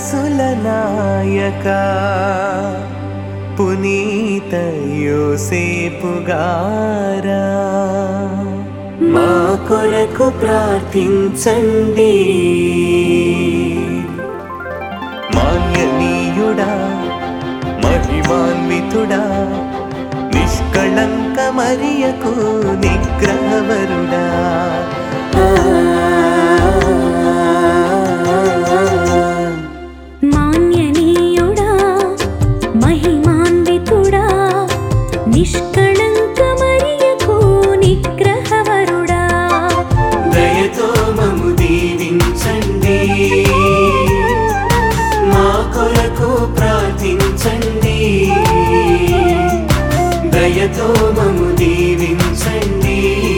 మనసుల నాయక పునీత యోసేపుగారా మా కొరకు ప్రార్థించండి మాన్యనీయుడా మహిమాన్వితుడా నిష్కళంక మరియకు నిగ్రహవరుడా మాన్యనీయుడా మహిమాన్వితుడా నిష్కళంక మరియకు నిగ్రహవరుడా దయతో మము దీవించండి మా కొరకు ప్రార్థించండి దయతో మము దీవించండి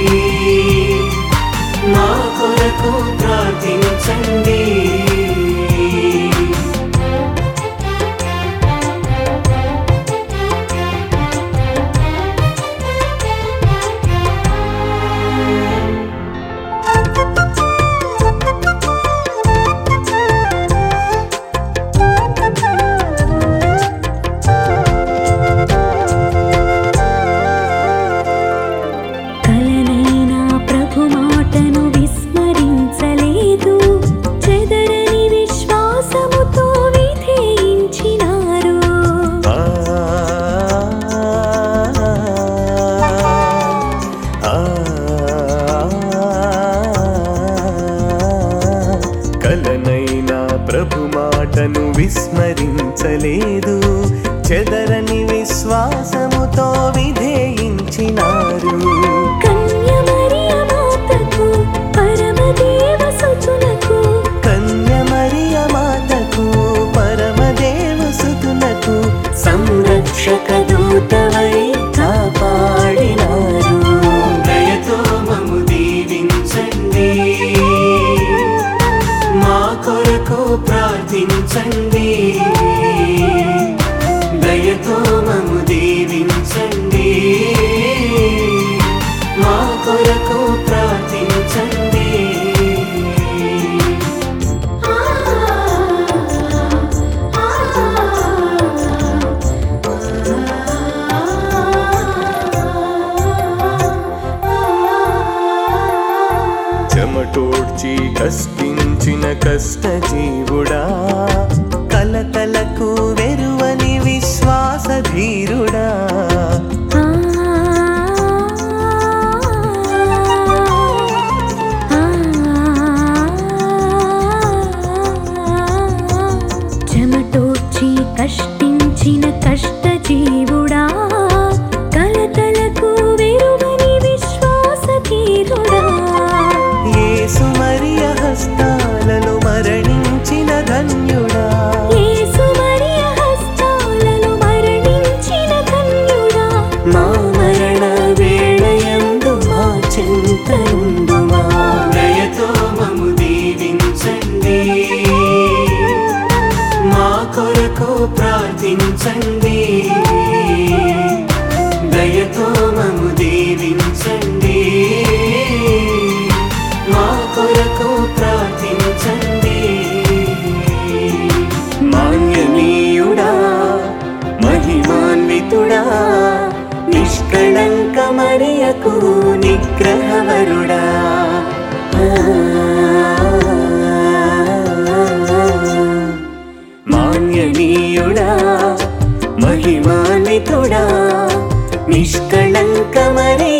మా కొరకు ప్రార్థించండి కలనైనా ప్రభు మాటను విస్మరించలేదు చెదరని విశ్వాసముతో విధేయించినారు ఆ ఆ కలనైనా ప్రభు మాటను విస్మరించలేదు చెదరని విశ్వాసముతో విధేయించినారు కన్య మరియ మాతకు పరమదేవ సుతులకు కన్య మరియ మాతకు పరమదేవ సుతులకు సంరక్షక దూతవై కాపాడినారు దయతో మము దీవించండి మా కొరకు ప్రార్థించండి దయతో మము దీవించండి మా కొరకు ప్రార్థించండి చెమటోడ్చి కష్టించిన కష్టజీవుడా కలతలకు వెరువని విశ్వాస ధీరుడా ఆ చెమటోర్చి కష్టించిన కష్టజీవుడా కలతలకు వెరువని విశ్వాస తీరుడా యేసు మరియ హస్తాలలో మరణించిన ధన్యుడా యేసు మరియ హస్తాలలో మరణించిన ధన్యుడా మా మరణ వేళయందు మా చింతనుండుమా దయతో మము దీవించండి మా కొరకు ప్రార్థించండి దయతో మము దీవించండి మా కొరకు ప్రార్థించండి మాన్యనీయుడా మహిమాన్వితుడా నిష్కళంక మరియకు నిగ్రహవరుడా మాన్యనీయుడా మహిమాన్వితుడా నిష్కళంక మరి